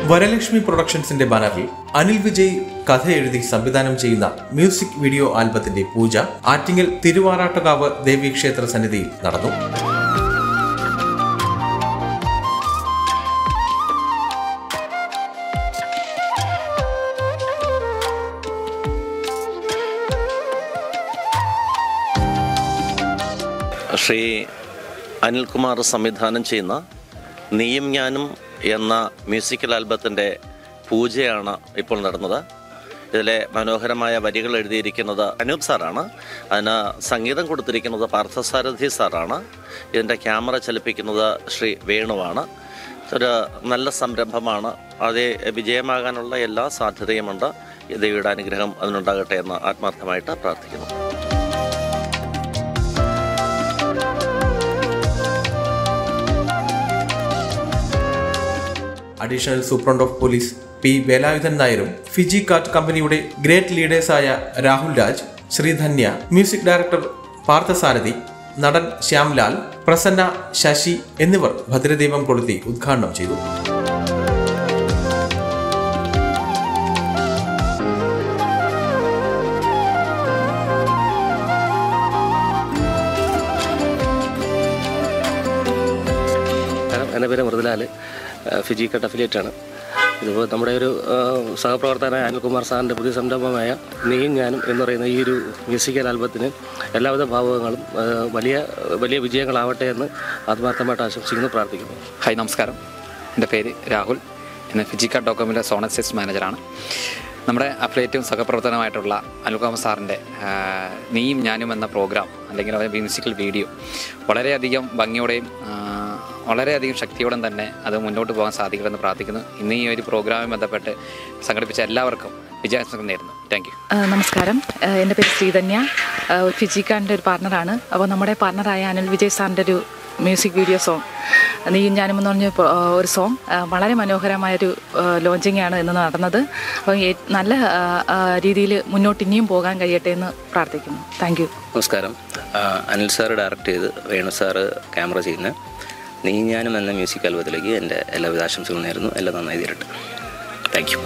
വരലക്ഷ്മി പ്രൊഡക്ഷൻസിന്റെ ബാനറിൽ അനിൽ വിജയ് കഥ എഴുതി സംവിധാനം ചെയ്യുന്ന മ്യൂസിക് വീഡിയോ ആൽബത്തിന്റെ പൂജ ആറ്റിങ്ങൽ തിരുവാറാട്ടുകാവ് ദേവീക്ഷേത്ര സന്നിധിയിൽ നടന്നു ശ്രീ അനിൽകുമാർ സംവിധാനം ചെയ്യുന്ന നീയും ഞാനും എന്ന മ്യൂസിക്കൽ ആൽബത്തിൻ്റെ പൂജയാണ് ഇപ്പോൾ നടന്നത് ഇതിലെ മനോഹരമായ വരികൾ എഴുതിയിരിക്കുന്നത് അനൂപ് സാറാണ് അതിന് സംഗീതം കൊടുത്തിരിക്കുന്നത് പാർത്ഥസാരഥി സാറാണ് ഇതിൻ്റെ ക്യാമറ ചലിപ്പിക്കുന്നത് ശ്രീ വേണുവാണ് ഒരു നല്ല സംരംഭമാണ് അത് വിജയമാകാനുള്ള എല്ലാ സാധ്യതയുമുണ്ട് ദേവിയുടെ അനുഗ്രഹം അതിനുണ്ടാകട്ടെ എന്ന് ആത്മാർത്ഥമായിട്ട് പ്രാർത്ഥിക്കുന്നു additional superintendent of police P Velayudhan നായരും ഫിജി കാറ്റ് കമ്പനിയുടെ ഗ്രേറ്റ് ലീഡേഴ്സായ രാഹുൽ രാജ് ശ്രീധന്യ മ്യൂസിക് ഡയറക്ടർ പാർത്ഥസാരഥി നടൻ ശ്യാംലാൽ പ്രസന്ന ശശി എന്നിവർ ഭദ്രദീപം കൊളുത്തി ഉദ്ഘാടനം ചെയ്തു നമസ്കാരം എൻ്റെ പേര് മൃദുലാൽ ഫിജി കട്ട് അഫിലിയേറ്റ് ആണ് ഇതിപ്പോൾ നമ്മുടെ ഒരു ആ, സഹപ്രവർത്തകനായ അനിൽകുമാർ സാറിൻ്റെ പുതിയ സംരംഭമായ നീയും ഞാനും എന്ന് പറയുന്ന ഈ ഒരു മ്യൂസിക്കൽ ആൽബത്തിന് എല്ലാവിധ ഭാവങ്ങളും ആ, വലിയ വലിയ വിജയങ്ങളാവട്ടെ എന്ന് ആത്മാർത്ഥമായിട്ട് ആശംസിക്കുന്നു പ്രാർത്ഥിക്കുന്നു ഹായ് നമസ്കാരം എൻ്റെ പേര് രാഹുൽ എന്നെ ഫിജിക്ക ഡോക്കോമിൻ്റെ സോണൽ സെസ് മാനേജറാണ് നമ്മുടെ അഫിലേറ്റും സഹപ്രവർത്തനമായിട്ടുള്ള അനുൽകുമാർ സാറിൻ്റെ ആ, നീയും ഞാനും എന്ന പ്രോഗ്രാം അല്ലെങ്കിൽ അവരുടെ മ്യൂസിക്കൽ വീഡിയോ വളരെയധികം ഭംഗിയോടെയും ആ, വളരെയധികം ശക്തിയോടെ തന്നെ അത് മുന്നോട്ട് പോകാൻ സാധിക്കുമെന്ന് പ്രാർത്ഥിക്കുന്നു ഇന്ന് ഈ ഒരു പ്രോഗ്രാമുമായി ബന്ധപ്പെട്ട് സംഘടിപ്പിച്ച എല്ലാവർക്കും വിജയാശംസകൾ നേരുന്നു താങ്ക് യു ആ, നമസ്കാരം ആ, എൻ്റെ പേര് ശ്രീധന്യ ആ, ഒരു ഫിജിക്കാരൻ്റെ ഒരു പാർട്ണറാണ് അപ്പോൾ നമ്മുടെ പാർട്ണറായ അനിൽ വിജയ് സാറിൻ്റെ ഒരു മ്യൂസിക് വീഡിയോ സോങ് നീയും ഞാനും എന്ന് പറഞ്ഞ പ്രോ- ആ, ഒരു സോങ് ആ, വളരെ മനോഹരമായൊരു ലോഞ്ചിങ് ആണ് ഇന്ന് നടന്നത് അപ്പോൾ ഏ- നല്ല രീതിയിൽ മുന്നോട്ട് ഇനിയും പോകാൻ കഴിയട്ടെ എന്ന് പ്രാർത്ഥിക്കുന്നു താങ്ക് യു നമസ്കാരം ആ, അനിൽ സാറ് ഡയറക്റ്റ് ചെയ്ത് വേണു സാറ് ക്യാമറ ചെയ്യുന്ന നീ ഞാനും എന്ന മ്യൂസിക് ആൽബത്തിലേക്ക് എൻ്റെ എല്ലാവിധ ആശംസകളും നേരുന്നു എല്ലാം നന്നായി തീരട്ടെ താങ്ക് യു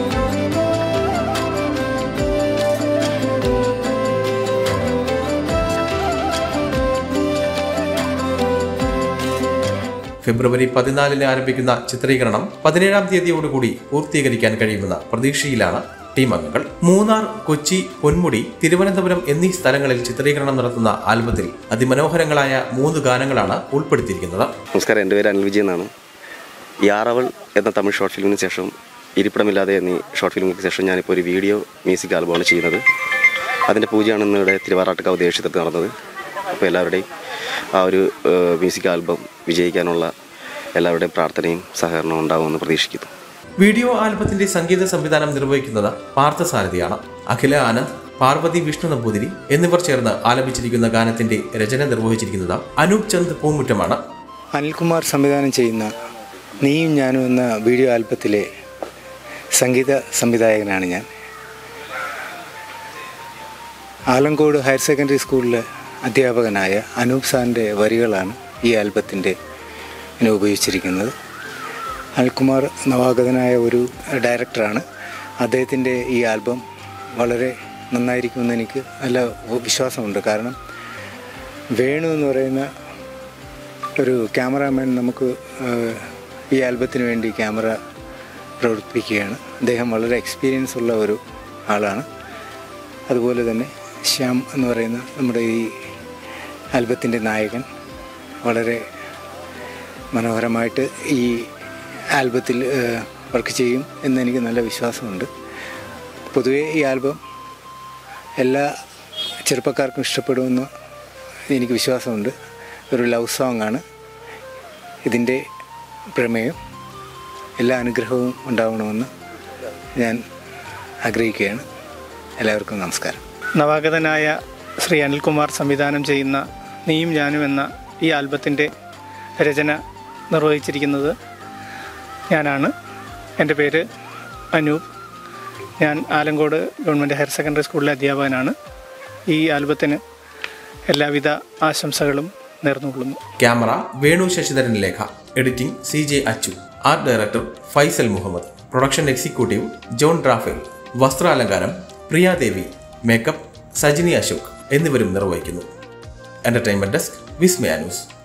ഫെബ്രുവരി പതിനാലിന് ആരംഭിക്കുന്ന ചിത്രീകരണം പതിനേഴാം തീയതിയോടുകൂടി പൂർത്തീകരിക്കാൻ കഴിയുമെന്ന പ്രതീക്ഷയിലാണ് ടീം അംഗങ്ങൾ മൂന്നാർ കൊച്ചി പൊന്മുടി തിരുവനന്തപുരം എന്നീ സ്ഥലങ്ങളിൽ ചിത്രീകരണം നടത്തുന്ന ആൽബത്തിൽ അതിമനോഹരങ്ങളായ മൂന്ന് ഗാനങ്ങളാണ് ഉൾപ്പെടുത്തിയിരിക്കുന്നത് നമസ്കാരം എൻ്റെ പേര് അനിൽ വിജയ് എന്നാണ് യാറവൾ എന്ന തമിഴ് ഷോർട്ട് ഫിലിമിന് ശേഷം ഇരിപ്പിടമില്ലാതെ എന്നീ ഷോർട്ട് ഫിലിമിന് ശേഷം ഞാനിപ്പോൾ ഒരു വീഡിയോ മ്യൂസിക് ആൽബമാണ് ചെയ്യുന്നത് അതിൻ്റെ പൂജയാണ് ഇന്ന് ഇവിടെ തിരുവാറാട്ടുകാവ് ദേശത്ത് നടന്നത് അപ്പോൾ എല്ലാവരുടെയും ആ ഒരു ഏഹ്, മ്യൂസിക് ആൽബം വിജയിക്കാനുള്ള എല്ലാവരുടെയും പ്രാർത്ഥനയും സഹകരണവും ഉണ്ടാകുമെന്ന് പ്രതീക്ഷിക്കുന്നു വീഡിയോ ആൽബത്തിന്റെ സംഗീത സംവിധാനം നിർവഹിക്കുന്നത് പാർത്ഥസാരഥിയാണ് അഖില ആനന്ദ് പാർവതി വിഷ്ണു നമ്പൂതിരി എന്നിവർ ചേർന്ന് ആലപിച്ചിരിക്കുന്ന ഗാനത്തിന്റെ രചന നിർവഹിച്ചിരിക്കുന്നത് അനൂപ് ചന്ദ് പൂമുറ്റമാണ് അനിൽകുമാർ സംവിധാനം ചെയ്യുന്ന നീയും ഞാനും എന്ന വീഡിയോ ആൽബത്തിലെ സംഗീത സംവിധായകനാണ് ഞാൻ ആലങ്കോട് ഹയർ സെക്കൻഡറി സ്കൂളിലെ അധ്യാപകനായ അനൂപ് സാറിൻ്റെ വരികളാണ് ഈ ആൽബത്തിൻ്റെ ഇതിനെ ഉപയോഗിച്ചിരിക്കുന്നത് അനിൽകുമാർ നവാഗതനായ ഒരു ഡയറക്ടറാണ് അദ്ദേഹത്തിൻ്റെ ഈ ആൽബം വളരെ നന്നായിരിക്കുമെന്ന് എനിക്ക് നല്ല വിശ്വാസമുണ്ട് കാരണം വേണു എന്ന് പറയുന്ന ഒരു ക്യാമറാമാൻ നമുക്ക് ഏഹ്, ഈ ആൽബത്തിന് വേണ്ടി ക്യാമറ പ്രവർത്തിപ്പിക്കുകയാണ് അദ്ദേഹം വളരെ എക്സ്പീരിയൻസ് ഉള്ള ഒരു ആളാണ് അതുപോലെ തന്നെ ശ്യാം എന്ന് പറയുന്ന നമ്മുടെ ഈ ആൽബത്തിൻ്റെ നായകൻ വളരെ മനോഹരമായിട്ട് ഈ ആൽബത്തിൽ ഏഹ്, വർക്ക് ചെയ്യും എന്ന് എനിക്ക് നല്ല വിശ്വാസമുണ്ട് പൊതുവേ ഈ ആൽബം എല്ലാ ചെറുപ്പക്കാർക്കും ഇഷ്ടപ്പെടുമെന്ന് എനിക്ക് വിശ്വാസമുണ്ട് ഒരു ലവ് സോങ് ആണ് ഇതിൻ്റെ പ്രമേയം എല്ലാ അനുഗ്രഹവും ഉണ്ടാവണമെന്ന് ഞാൻ ആഗ്രഹിക്കുകയാണ് എല്ലാവർക്കും നമസ്കാരം നവാഗതനായ ശ്രീ അനിൽകുമാർ സംവിധാനം ചെയ്യുന്ന നീയും ഞാനും എന്ന ഈ ആൽബത്തിൻ്റെ രചന നിർവഹിച്ചിരിക്കുന്നത് ഞാനാണ് എൻ്റെ പേര് അനൂപ് ഞാൻ ആലങ്കോട് ഗവൺമെൻറ് ഹയർ സെക്കൻഡറി സ്കൂളിലെ അധ്യാപകനാണ് ഈ ആൽബത്തിന് എല്ലാവിധ ആശംസകളും നേർന്നുകൊള്ളുന്നു camera Venu Sasidharan Lekha editing C J Achu art director Faisal Muhammad production executive John ഡ്രാഫേൽ വസ്ത്രാലങ്കാരം പ്രിയാദേവി മേക്കപ്പ് സജിനി അശോക് എന്നിവരും നിർവഹിക്കുന്നു എന്റർടൈൻമെന്റ് ഡെസ്ക് വിസ്മയ ന്യൂസ്